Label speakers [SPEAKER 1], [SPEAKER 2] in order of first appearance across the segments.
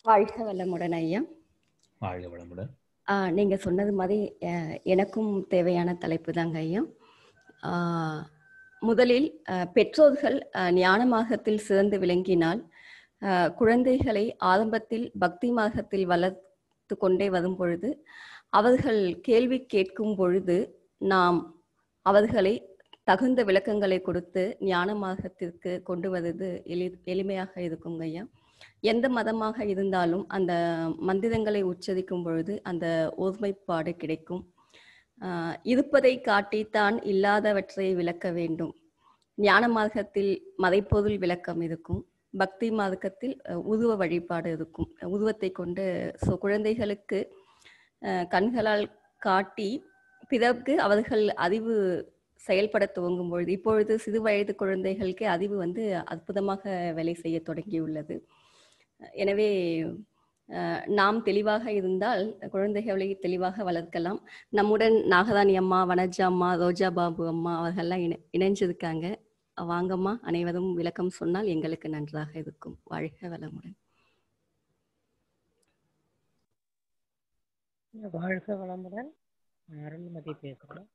[SPEAKER 1] வாழ்க வளமுடன் ஐயா
[SPEAKER 2] வாழ்க வளமுடன்
[SPEAKER 1] ஆ, நீங்க சொன்னது மாதிரி அஹ், எனக்கும் தேவையான தலைப்பு தாங்க ஐயா ஆ, முதலில் அஹ், பெற்றோர்கள் அஹ், ஞான மார்க்கத்தில் சிறந்து விளங்கினால் அஹ், குழந்தைகளை ஆரம்பத்தில் பக்தி மார்க்கத்தில் வளர்த்து கொண்டே வரும் பொழுது அவர்கள் கேள்வி கேட்கும் பொழுது நாம் அவர்களை தகுந்த விளக்கங்களை கொடுத்து ஞான மார்க்கத்திற்கு கொண்டு வருவது எளி எளிமையாக இருக்குங்க ஐயா எந்த மதமாக இருந்தாலும் அந்த மந்திரங்களை உச்சரிக்கும் பொழுது அந்த ஒருமைப்பாடு கிடைக்கும் ஆஹ் இருப்பதை காட்டித்தான் இல்லாதவற்றை விளக்க வேண்டும் ஞான மார்க்கத்தில் மறைப்பொருள் விளக்கம் இருக்கும் பக்தி மார்க்கத்தில் அஹ், உருவ வழிபாடு இருக்கும் உருவத்தை கொண்டு ஸோ குழந்தைகளுக்கு அஹ், கண்களால் காட்டி பிறகு அவர்கள் அறிவு செயல்பட துவங்கும் பொழுது இப்பொழுது சிறு வயது குழந்தைகளுக்கு அறிவு வந்து அற்புதமாக வேலை செய்ய தொடங்கியுள்ளது எனவே அஹ், நாம் தெளிவாக இருந்தால் குழந்தைகளை தெளிவாக வளர்க்கலாம் நம்முடன் நாகதானி அம்மா வனஜா அம்மா ரோஜா பாபு அம்மா அவர்கள்லாம் இணை இணைஞ்சிருக்காங்க வாங்கம்மா அனைவரும் விளக்கம் சொன்னால் எங்களுக்கு நன்றாக இருக்கும் வாழ்க வளமுடன்
[SPEAKER 3] வாழ்க வளமுடன் நான் அருள்மதி பேசுகிறேன்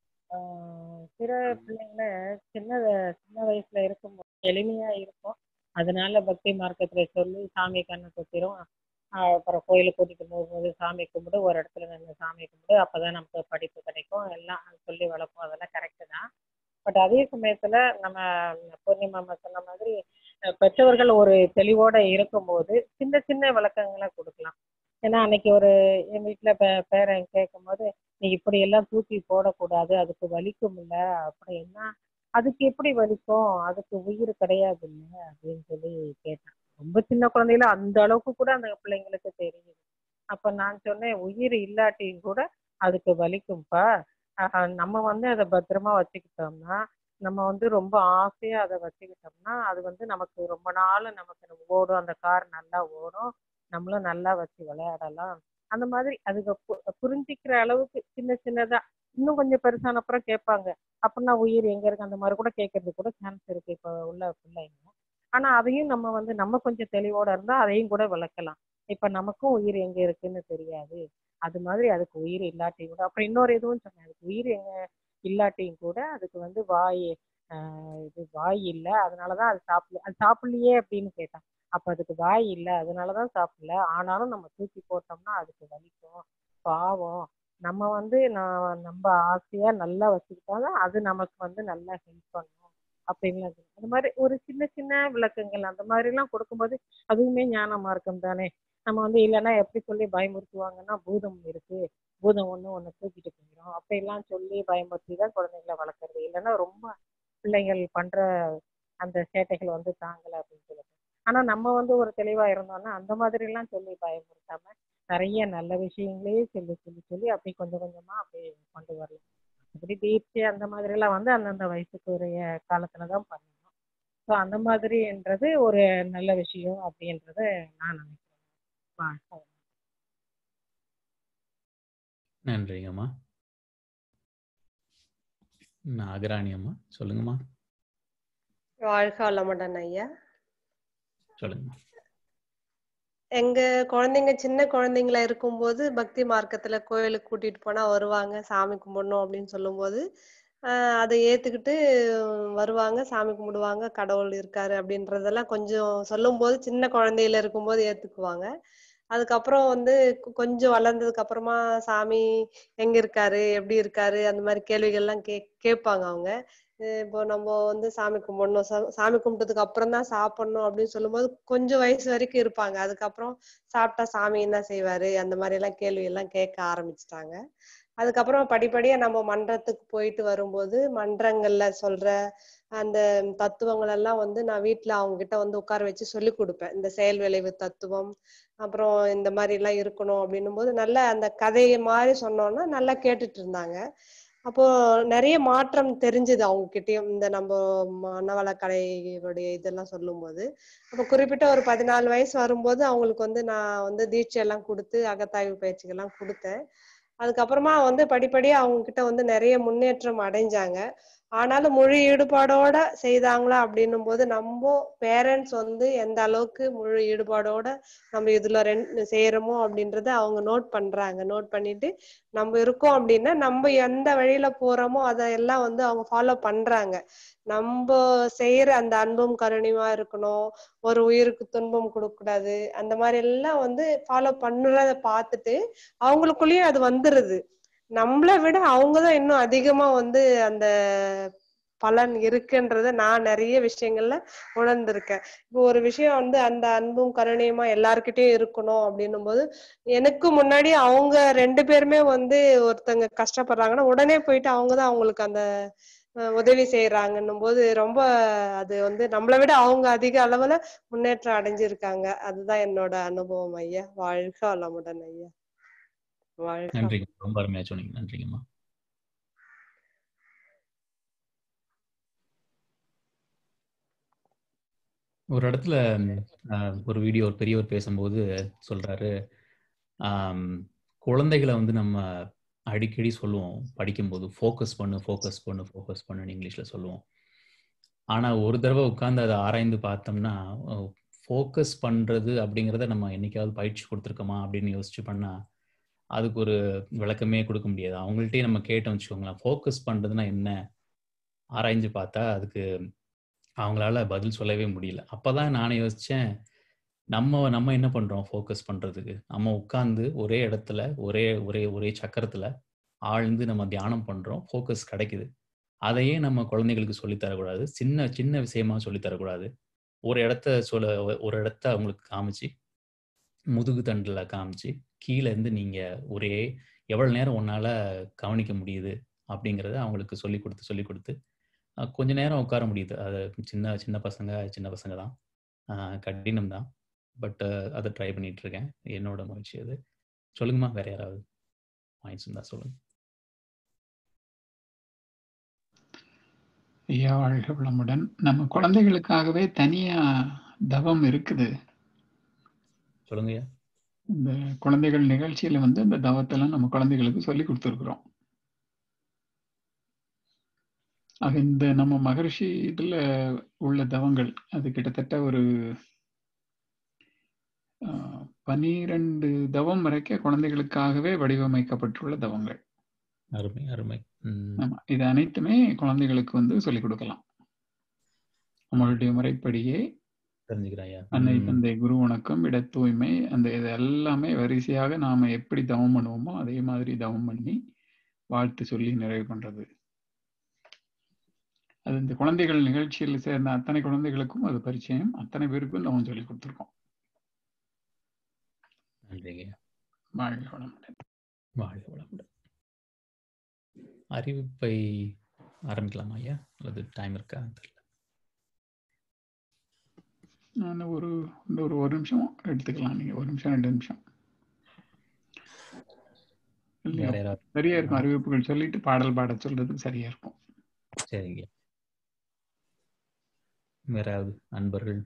[SPEAKER 3] ஆஹ் சில பிள்ளைங்கள சின்ன வ- சின்ன வயசுல இருக்கும்போது எளிமையா இருக்கும் அதனால பக்தி மார்க்கத்துல சொல்லி சாமி கண்ணை கொத்திரும் ஆஹ் அப்புறம் கோயிலுக்கு கூட்டிட்டு போகும்போது சாமி கும்பிடு ஒரு இடத்துல நின்று சாமி கும்பிடு அப்பதான் நமக்கு படிப்பு கிடைக்கும் எல்லாம் சொல்லி வளர்ப்போம் அதெல்லாம் கரெக்டு தான் பட் அதே சமயத்துல நம்ம பூர்ணிமா அம்மா சொன்ன மாதிரி அஹ் பெற்றவர்கள் ஒரு தெளிவோட இருக்கும்போது சின்ன சின்ன விளக்கங்களை கொடுக்கலாம் ஏன்னா அன்னைக்கு ஒரு என் வீட்டுல பே- பேரன் கேட்கும்போது நீ இப்படி எல்லாம் தூக்கி போடக்கூடாது அதுக்கு வலிக்கும் இல்ல அப்படின்னா அதுக்கு எப்படி வலிக்கும் அதுக்கு உயிர் கிடையாது இல்ல அப்படின்னு சொல்லி கேட்டேன் ரொம்ப சின்ன குழந்தையில அந்த அளவுக்கு கூட அந்த பிள்ளைங்களுக்கு தெரியுது அப்ப நான் சொன்னேன் உயிர் இல்லாட்டியும் கூட அதுக்கு வலிக்கும்பா ஆஹ் நம்ம வந்து அதை பத்திரமா வச்சுக்கிட்டோம்னா நம்ம வந்து ரொம்ப ஆசையா அதை வச்சுக்கிட்டோம்னா அது வந்து நமக்கு ரொம்ப நாள் நமக்கு ஓடும் அந்த கார் நல்லா ஓடும் நம்மளும் நல்லா வச்சு விளையாடலாம் அந்த மாதிரி அதுக்கு பு- புரிஞ்சிக்கிற அளவுக்கு சின்ன சின்னதா இன்னும் கொஞ்சம் பெருசான அப்புறம் கேட்பாங்க அப்படின்னா உயிர் எங்க இருக்கு அந்த மாதிரி கூட கேட்கறது கூட சான்ஸ் இருக்கு இப்ப உள்ள பிள்ளைங்க ஆனா அதையும் நம்ம வந்து நம்ம கொஞ்சம் தெளிவோட இருந்தா அதையும் கூட விளக்கலாம் இப்ப நமக்கும் உயிர் எங்க இருக்குன்னு தெரியாது அது மாதிரி அதுக்கு உயிர் இல்லாட்டியும் கூட அப்புறம் இன்னொரு இதுவும் சொன்னேன் அதுக்கு உயிர் எங்க இல்லாட்டியும் கூட அதுக்கு வந்து வாய் ஆஹ் இது வாய் இல்லை அதனாலதான் அது சாப்பிடல அது சாப்பிடலையே அப்படின்னு கேட்டான் அப்ப அதுக்கு வாய் இல்லை அதனாலதான் சாப்பிடல ஆனாலும் நம்ம தூக்கி போட்டோம்னா அதுக்கு வலிக்கும் பாவம் நம்ம வந்து நான் நம்ம ஆசையா நல்லா வச்சுக்கிட்டாலும் அது நமக்கு வந்து நல்லா ஹெல்ப் பண்ணும் அப்படின்லாம் சொல்லி- அந்த மாதிரி ஒரு சின்ன சின்ன விளக்கங்கள் அந்த மாதிரி எல்லாம் கொடுக்கும்போது அதுவுமே ஞான மார்க்கம் தானே நம்ம வந்து இல்லைன்னா எப்படி சொல்லி பயமுறுத்துவாங்கன்னா பூதம் இருக்கு பூதம் ஒண்ணு ஒண்ணு தூக்கிட்டு போயிடும் அப்படியெல்லாம் சொல்லி பயமுறுத்தி தான் குழந்தைங்களை வளர்க்குறது இல்லைன்னா ரொம்ப பிள்ளைங்கள் பண்ற அந்த சேட்டைகள் வந்து தாங்கல அப்படின்னு சொல்லிட்டு ஆனா நம்ம வந்து ஒரு தெளிவா இருந்தோம்னா அந்த மாதிரி எல்லாம் சொல்லி பயமுறுத்தாம நிறைய நல்ல விஷயங்களே சொல்லி சொல்லி சொல்லி அப்படி கொஞ்சம் கொஞ்சமா அப்படியே கொண்டு வரலாம் அப்படி தீட்சை அந்த மாதிரி எல்லாம் வந்து அந்தந்த வயசுக்கு உரிய காலத்துலதான் பண்ணணும் ஸோ அந்த மாதிரின்றது ஒரு நல்ல விஷயம் அப்படின்றத நான் நினைக்கிறேன் வா-
[SPEAKER 2] நன்றிங்கம்மா நாகராணி அம்மா சொல்லுங்கம்மா
[SPEAKER 4] வாழ்க வளமுடன் ஐயா
[SPEAKER 2] சொல்லுங்க
[SPEAKER 4] எங்க குழந்தைங்க சின்ன குழந்தைங்களா இருக்கும்போது பக்தி மார்க்கத்துல கோயிலுக்கு கூட்டிட்டு போனா வருவாங்க சாமி கும்பிடணும் அப்படின்னு சொல்லும்போது ஆஹ் அதை ஏத்துக்கிட்டு வருவாங்க சாமி கும்பிடுவாங்க கடவுள் இருக்காரு அப்படின்றதெல்லாம் கொஞ்சம் சொல்லும்போது சின்ன குழந்தையில இருக்கும்போது ஏத்துக்குவாங்க அதுக்கப்புறம் வந்து கொ- கொஞ்சம் வளர்ந்ததுக்கு அப்புறமா சாமி எங்க இருக்காரு எப்படி இருக்காரு அந்த மாதிரி கேள்விகள்லாம் கே கேட்பாங்க அவங்க அஹ் இப்போ நம்ம வந்து சாமி கும்பிடணும் சா- சாமி கும்பிட்டதுக்கு அப்புறம் தான் சாப்பிடணும் அப்படின்னு சொல்லும்போது கொஞ்சம் வயசு வரைக்கும் இருப்பாங்க அதுக்கப்புறம் சாப்பிட்டா சாமி என்ன செய்வாரு அந்த மாதிரி எல்லாம் கேள்வி எல்லாம் கேட்க ஆரம்பிச்சிட்டாங்க அதுக்கப்புறம் படிப்படியா நம்ம மன்றத்துக்கு போயிட்டு வரும்போது மன்றங்கள்ல சொல்ற அந்த தத்துவங்கள் எல்லாம் வந்து நான் வீட்ல அவங்க கிட்ட வந்து உட்கார வச்சு சொல்லி கொடுப்பேன் இந்த செயல் விளைவு தத்துவம் அப்புறம் இந்த மாதிரி எல்லாம் இருக்கணும் அப்படின்னும் போது நல்லா அந்த கதையை மாதிரி சொன்னோன்னா நல்லா கேட்டுட்டு இருந்தாங்க அப்போ நிறைய மாற்றம் தெரிஞ்சது அவங்க கிட்டயும் இந்த நம்ம மனவளக்கலையுடைய இதெல்லாம் சொல்லும்போது அப்போ குறிப்பிட்ட ஒரு பதினாலு வயசு வரும்போது அவங்களுக்கு வந்து நான் வந்து தீட்சை எல்லாம் கொடுத்து அகத்தாய்வு பயிற்சிகள்லாம் கொடுத்தேன் அதுக்கப்புறமா வந்து படிப்படியா அவங்க கிட்ட வந்து நிறைய முன்னேற்றம் அடைஞ்சாங்க ஆனாலும் முழு ஈடுபாடோட செய்தாங்களா அப்படின்னும் போது நம்ம பேரண்ட்ஸ் வந்து எந்த அளவுக்கு முழு ஈடுபாடோட நம்ம இதுல ரெண்டு செய்யறோமோ அப்படின்றத அவங்க நோட் பண்றாங்க நோட் பண்ணிட்டு நம்ம இருக்கோம் அப்படின்னா நம்ம எந்த வழியில போறோமோ அதையெல்லாம் வந்து அவங்க ஃபாலோ பண்றாங்க நம்ம செய்யற அந்த அன்பும் கருணையுமா இருக்கணும் ஒரு உயிருக்கு துன்பம் கொடுக்க கூடாது அந்த மாதிரி எல்லாம் வந்து ஃபாலோ பண்ணுறத பார்த்துட்டு அவங்களுக்குள்ளேயும் அது வந்துருது நம்மளை விட அவங்கதான் இன்னும் அதிகமா வந்து அந்த பலன் இருக்குன்றத நான் நிறைய விஷயங்கள்ல உணர்ந்திருக்கேன் இப்போ ஒரு விஷயம் வந்து அந்த அன்பும் கருணையுமா எல்லார்கிட்டயும் இருக்கணும் அப்படின்னும் போது எனக்கு முன்னாடி அவங்க ரெண்டு பேருமே வந்து ஒருத்தங்க கஷ்டப்படுறாங்கன்னா உடனே போயிட்டு அவங்கதான் அவங்களுக்கு அந்த அஹ், உதவி செய்யறாங்கன்னும் போது ரொம்ப அது வந்து நம்மளை விட அவங்க அதிக அளவுல முன்னேற்றம் அடைஞ்சிருக்காங்க அதுதான் என்னோட அனுபவம் ஐயா வாழ்க வளமுடன் ஐயா வாழ்க
[SPEAKER 2] நன்றிங்க ரொம்ப அருமையா சொன்னீங்க நன்றிங்கம்மா ஒரு இடத்துல ஆஹ், ஒரு வீடியோ ஒரு பெரியவர் பேசும்போது சொல்றாரு ஆம், குழந்தைகளை வந்து நம்ம அடிக்கடி சொல்லுவோம் படிக்கும்போது ஃபோக்கஸ் பண்ணு ஃபோக்கஸ் பண்ணு ஃபோக்கஸ் பண்ணுன்னு இங்கிலீஷ்ல சொல்லுவோம் ஆனா ஒரு தடவை உட்கார்ந்து அதை ஆராய்ந்து பார்த்தோம்னா ஃபோக்கஸ் பண்றது அப்படிங்கிறத நம்ம என்னைக்காவது பயிற்சி கொடுத்துருக்கோமா அப்படின்னு யோசிச்சு பண்ணா அதுக்கு ஒரு விளக்கமே கொடுக்க முடியாது அவங்கள்ட்டயே நம்ம கேட்டோம் வச்சுக்கோங்களேன் ஃபோக்கஸ் பண்றதுன்னா என்ன ஆராய்ஞ்சு பார்த்தா அதுக்கு அவங்களால பதில் சொல்லவே முடியல அப்பதான் நானே யோசிச்சேன் நம்ம நம்ம என்ன பண்றோம் ஃபோக்கஸ் பண்றதுக்கு நம்ம உட்கார்ந்து ஒரே இடத்துல ஒரே ஒரே ஒரே சக்கரத்துல ஆழ்ந்து நம்ம தியானம் பண்றோம் ஃபோக்கஸ் கிடைக்குது அதையே நம்ம குழந்தைகளுக்கு சொல்லித் தரக்கூடாது சின்ன சின்ன விஷயமா சொல்லித் தரக்கூடாது ஒரு இடத்த சொல்ல ஒரு இடத்த அவங்களுக்கு காமிச்சு முதுகு தண்டுல காமிச்சு கீழே இருந்து நீங்க ஒரே எவ்வளவு நேரம் உன்னால கவனிக்க முடியுது அப்படிங்கிறத அவங்களுக்கு சொல்லி கொடுத்து சொல்லி கொடுத்து அஹ் கொஞ்ச நேரம் உட்கார முடியுது அது சின்ன சின்ன பசங்க சின்ன பசங்க தான் அஹ் கடினம் தான் பட் அதை ட்ரை பண்ணிட்டு இருக்கேன் என்னோட முயற்சி அது சொல்லுங்கம்மா வேற யாராவது பாயிண்ட்ஸ் இருந்தா சொல்லுங்க
[SPEAKER 5] ஐயா வாழ்க வளமுடன் நம்ம குழந்தைகளுக்காகவே தனியா தவம் இருக்குது
[SPEAKER 2] சொல்லுங்கய்யா
[SPEAKER 5] இந்த குழந்தைகள் நிகழ்ச்சியில வந்து இந்த தவத்தெல்லாம் நம்ம குழந்தைகளுக்கு சொல்லி கொடுத்துருக்குறோம் அது இந்த நம்ம மகரிஷி இதுல உள்ள தவங்கள் அது கிட்டத்தட்ட ஒரு ஆஹ், பனிரெண்டு தவம் வரைக்கும் குழந்தைகளுக்காகவே வடிவமைக்கப்பட்டுள்ள தவங்கள்
[SPEAKER 2] அருமை அருமை ம்,
[SPEAKER 5] ஆமா இது அனைத்துமே குழந்தைகளுக்கு வந்து சொல்லிக் கொடுக்கலாம் நம்மளுடைய முறைப்படியே
[SPEAKER 2] தெரிஞ்சுக்கிறேன் ஐயா
[SPEAKER 5] அன்னை
[SPEAKER 2] ம்,
[SPEAKER 5] தந்தை குரு வணக்கம் இட தூய்மை அந்த இது எல்லாமே வரிசையாக நாம எப்படி தவம் பண்ணுவோமோ அதே மாதிரி தவம் பண்ணி வாழ்த்து சொல்லி நிறைவு பண்றது அது இந்த குழந்தைகள் நிகழ்ச்சியில் சேர்ந்த அத்தனை குழந்தைகளுக்கும் அது பரிச்சயம் அத்தனை பேருக்கும் தவம் சொல்லி கொடுத்துருக்கோம்
[SPEAKER 2] நன்றிங்க ஐயா
[SPEAKER 5] வாழ்க வளமுடன்
[SPEAKER 2] வாழ்க வளமுடன் அறிவிப்பை ஆரம்பிக்கலாமா ஐயா அல்லது டைம் இருக்கா தெரியல
[SPEAKER 5] நான் ஒரு இந்த ஒரு ஒரு நிமிஷம் எடுத்துக்கலாம் நீங்க ஒரு நிமிஷம் ரெண்டு நிமிஷம் இல்லையா
[SPEAKER 2] வேற யாராவது
[SPEAKER 5] சரியா இருக்கும் அறிவிப்புகள் சொல்லிட்டு பாடல் பாட சொல்றதுக்கு சரியா இருக்கும்
[SPEAKER 2] சரிங்க வேற யாராவது நண்பர்கள்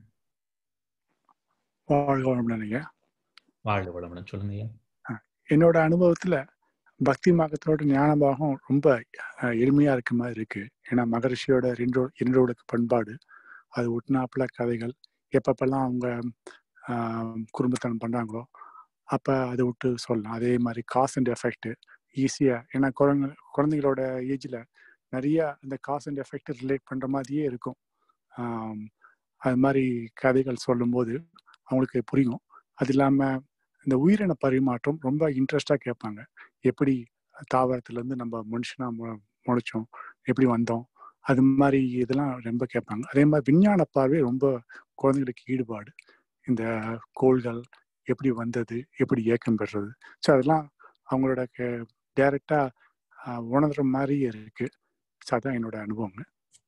[SPEAKER 6] வாழ்க வளமுடன் ஐயா
[SPEAKER 2] வாழ்க வளமுடன் சொல்லுங்க ஐயா
[SPEAKER 6] என்னோட அனுபவத்துல பக்தி மார்க்கத்தோட ஞான பாகம் ரொம்ப அஹ், எளிமையா இருக்க மாதிரி இருக்கு ஏன்னா மகரிஷியோட ரெண்டோ இரண்டோட பண்பாடு அது ஒட்டினாப்புல கதைகள் எப்பப்பெல்லாம் அவங்க ஆஹ், குடும்பத்தனம் பண்றாங்களோ அப்ப அதை விட்டு சொல்லலாம் அதே மாதிரி காஸ் அண்ட் எஃபெக்ட் ஈஸியா ஏன்னா குழந்தை குழந்தைங்களோட ஏஜ்ல நிறைய அந்த காஸ் அண்ட் எஃபெக்ட் ரிலேட் பண்ற மாதிரியே இருக்கும் ஆம், அது மாதிரி கதைகள் சொல்லும்போது அவங்களுக்கு புரியும் அது இல்லாம இந்த உயிரின பரிமாற்றம் ரொம்ப இன்ட்ரெஸ்டா கேட்பாங்க எப்படி தாவரத்துல இருந்து நம்ம மனுஷனா மு- முளைச்சோம் எப்படி வந்தோம் அது மாதிரி இதெல்லாம் ரொம்ப கேட்பாங்க அதே மாதிரி விஞ்ஞான பார்வை ரொம்ப குழந்தைகளுக்கு ஈடுபாடு இந்த கோள்கள் எப்படி வந்தது எப்படி இயக்கம் பெறுறது ஸோ அதெல்லாம் அவங்களோட டைரக்டா உணர்ற மாதிரி இருக்கு ஸோ அதான் என்னோட அனுபவங்க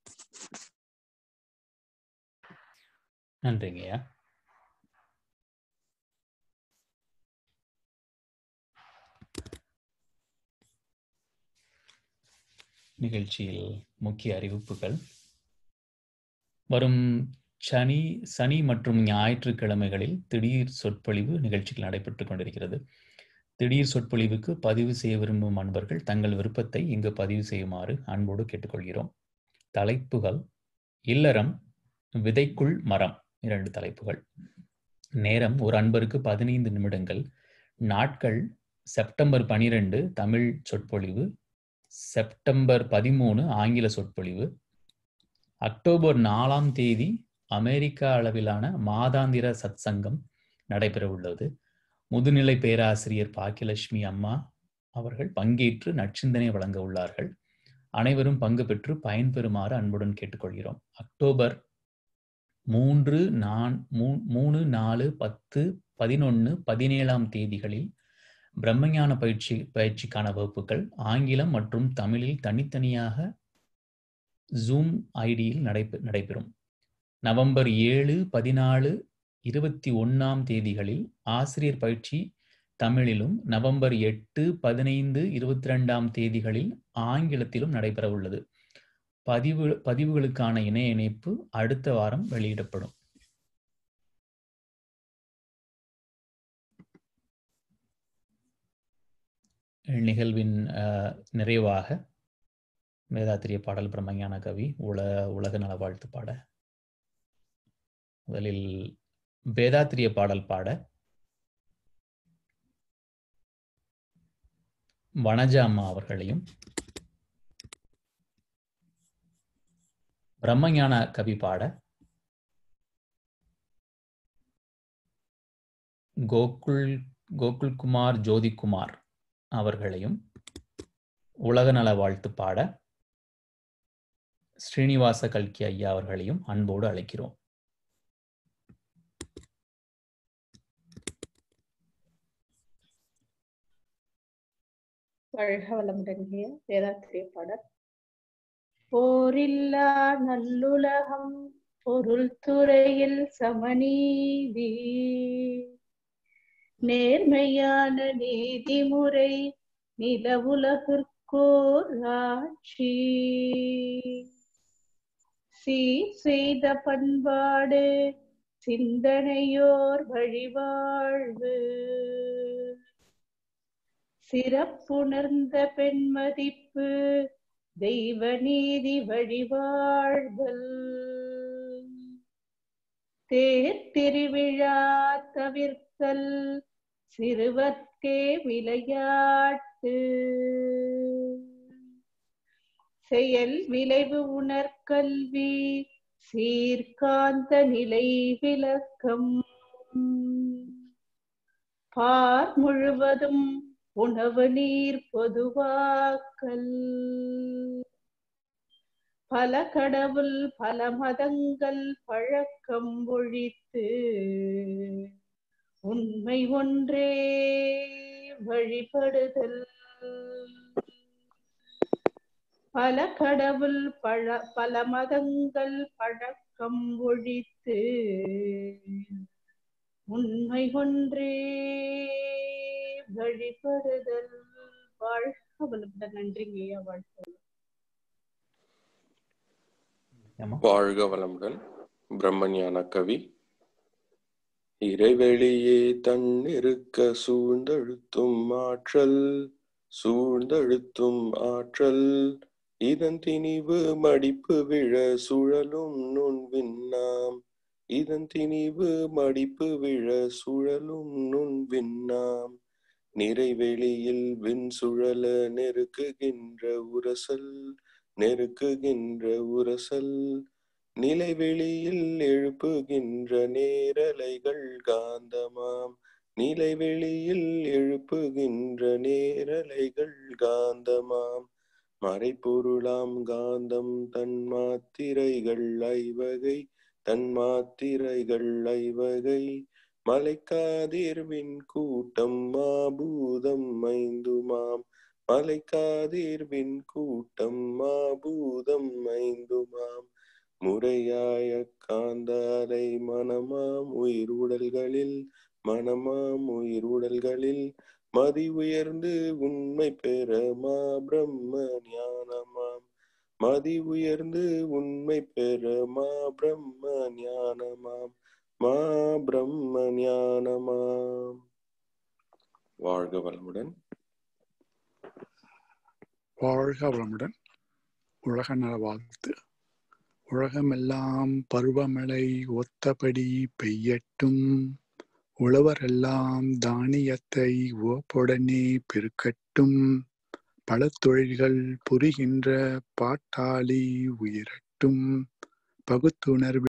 [SPEAKER 2] நன்றிங்க ஐயா நிகழ்ச்சியில் முக்கிய அறிவிப்புகள் வரும் சனி சனி மற்றும் ஞாயிற்றுக்கிழமைகளில் திடீர் சொற்பொழிவு நிகழ்ச்சிகள் நடைபெற்றுக் கொண்டிருக்கிறது திடீர் சொற்பொழிவுக்கு பதிவு செய்ய விரும்பும் அன்பர்கள் தங்கள் விருப்பத்தை இங்கு பதிவு செய்யுமாறு அன்போடு கேட்டுக்கொள்கிறோம் தலைப்புகள் இல்லறம் விதைக்குள் மரம் இரண்டு தலைப்புகள் நேரம் ஒரு அன்பருக்கு பதினைந்து நிமிடங்கள் நாட்கள் செப்டம்பர் பனிரெண்டு தமிழ் சொற்பொழிவு செப்டம்பர் பதிமூணு ஆங்கில சொற்பொழிவு அக்டோபர் நாலாம் தேதி அமெரிக்கா அளவிலான மாதாந்திர சத்சங்கம் நடைபெற உள்ளது முதுநிலை பேராசிரியர் பாக்கியலட்சுமி அம்மா அவர்கள் பங்கேற்று நற்சிந்தனை வழங்க உள்ளார்கள் அனைவரும் பங்கு பெற்று பயன்பெறுமாறு அன்புடன் கேட்டுக்கொள்கிறோம் அக்டோபர் மூன்று நான் மூணு நாலு பத்து பதினொன்று பதினேழாம் தேதிகளில் பிரம்மஞான பயிற்சி பயிற்சிக்கான வகுப்புகள் ஆங்கிலம் மற்றும் தமிழில் தனித்தனியாக ஜூம் ஐடியில் நடைபெ நடைபெறும் நவம்பர் ஏழு பதினாலு இருபத்தி ஒன்றாம் தேதிகளில் ஆசிரியர் பயிற்சி தமிழிலும் நவம்பர் எட்டு பதினைந்து இருபத்தி ரெண்டாம் தேதிகளில் ஆங்கிலத்திலும் நடைபெற உள்ளது பதிவு பதிவுகளுக்கான இணைய இணைப்பு அடுத்த வாரம் வெளியிடப்படும் நிகழ்வின் நிறைவாக வேதாத்திரிய பாடல் பிரம்மஞான கவி உல உலக நல வாழ்த்து பாட முதலில் வேதாத்திரிய பாடல் பாட வனஜா அம்மா அவர்களையும் பிரம்மஞான கவி பாட கோகுல் கோகுல்குமார் ஜோதிகுமார் அவர்களையும் உலக நல வாழ்த்து பாட ஸ்ரீனிவாச கல்கி ஐயா அவர்களையும் அன்போடு அழைக்கிறோம்
[SPEAKER 7] வாழ்க வளமுடன் வேதாத்திரிய பாடல் போரில்லா நல்லுலகம் பொருள் துறையில் சமநீதி நேர்மையான நீதிமுறை நிலவுலகிற்கோர் ஆட்சி சீர் செய்த பண்பாடு சிந்தனையோர் வழிவாழ்வு சிறப்புணர்ந்த பெண்மதிப்பு தெய்வ நீதி வழிவாழ்தல் தேர் திருவிழா தவிர்த்தல் சிறுவர்க்கே விளையாட்டு செயல் விளைவு உணர்கல்வி சீர்காந்த நிலை விளக்கம் பார் முழுவதும் உணவு நீர் பொதுவாக்கல் பல கடவுள் பல மதங்கள் பழக்கம் ஒழித்து உண்மை ஒன்றே வழிபடுதல் பல கடவுள் பழ பல மதங்கள் பழக்கம் ஒழித்து உண்மை ஒன்றே வழிபடுதல் வாழ்க வளமுடன் நன்றிங்க ஐயா வாழ்க்கை
[SPEAKER 8] வாழ்க வளமுடன் பிரம்மஞான கவி இறைவெளியே தன்னிருக்க சூழ்ந்தழுத்தும் ஆற்றல் சூழ்ந்தழுத்தும் ஆற்றல் இதன் திணிவு மடிப்பு விழ சுழலும் நுண் விண்ணாம் இதன் திணிவு மடிப்பு விழ சுழலும் நுண் விண்ணாம் நிறைவெளியில் விண் சுழல நெருக்குகின்ற உரசல் நெருக்குகின்ற உரசல் நிலைவெளியில் எழுப்புகின்ற நேரலைகள் காந்தமாம் நிலைவெளியில் எழுப்புகின்ற நேரலைகள் காந்தமாம் மறைப்பொருளாம் காந்தம் தன் மாத்திரைகள் ஐவகை தன் மாத்திரைகள் ஐவகை மலைக்காதிர்வின் கூட்டம் மாபூதம் ஐந்துமாம் மலைக்காதிர்வின் கூட்டம் மாபூதம் ஐந்துமாம் முறையாய காந்தாலை மனமாம் உயிர் உடல்களில் மனமாம் உயிர் உடல்களில் மதி உயர்ந்து உண்மை பெற மா பிரம்ம ஞானமாம் மதி உயர்ந்து உண்மை பெற மா பிரம்ம ஞானமாம் மா பிரம்ம ஞானமாம் வாழ்க வளமுடன்
[SPEAKER 6] வாழ்க வளமுடன் உலக நல வாழ்த்து உலகமெல்லாம் பருவமழை ஒத்தபடி பெய்யட்டும் உழவரெல்லாம் தானியத்தை ஓப்புடனே பெருக்கட்டும் பல தொழில்கள் புரிகின்ற பாட்டாளி உயரட்டும் பகுத்துணர்வு